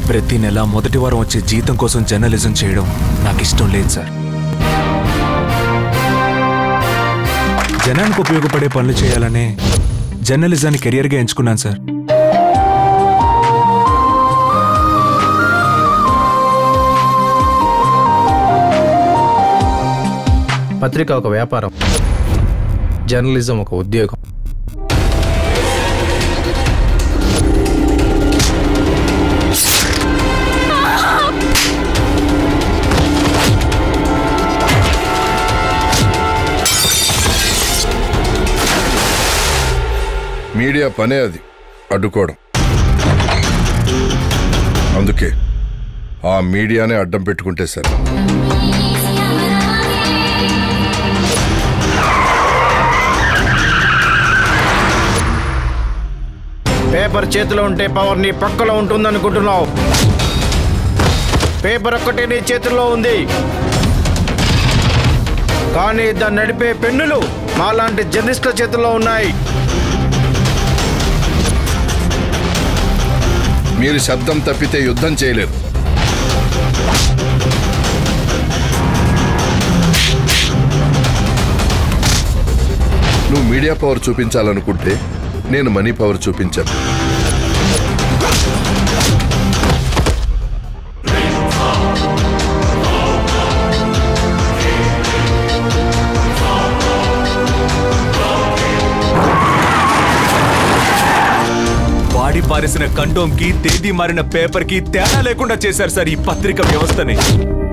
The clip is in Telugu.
ప్రతి నెల మొదటి వారం వచ్చే జీతం కోసం జర్నలిజం చేయడం నాకు ఇష్టం లేదు సార్ జనానికి ఉపయోగపడే పనులు చేయాలనే జర్నలిజాన్ని కెరియర్గా ఎంచుకున్నాను సార్ పత్రిక ఒక వ్యాపారం జర్నలిజం ఒక ఉద్యోగం మీడియా పనే అది అడ్డుకోవడం అందుకే ఆ మీడియానే అడ్డం పెట్టుకుంటే సరే పేపర్ చేతిలో ఉంటే పవర్ నీ పక్కలో ఉంటుందనుకుంటున్నావు పేపర్ ఒక్కటే నీ చేతుల్లో ఉంది కానీ దాన్ని నడిపే పెన్నులు మాలాంటి జర్నలిస్టుల చేతుల్లో ఉన్నాయి మీరు శబ్దం తప్పితే యుద్ధం చేయలేరు నువ్వు మీడియా పవర్ చూపించాలనుకుంటే నేను మనీ పవర్ చూపించాను వాడి పారేసిన కండోమ్కి తేదీ మారిన పేపర్కి తేడా లేకుండా చేశారు సార్ ఈ పత్రిక వ్యవస్థని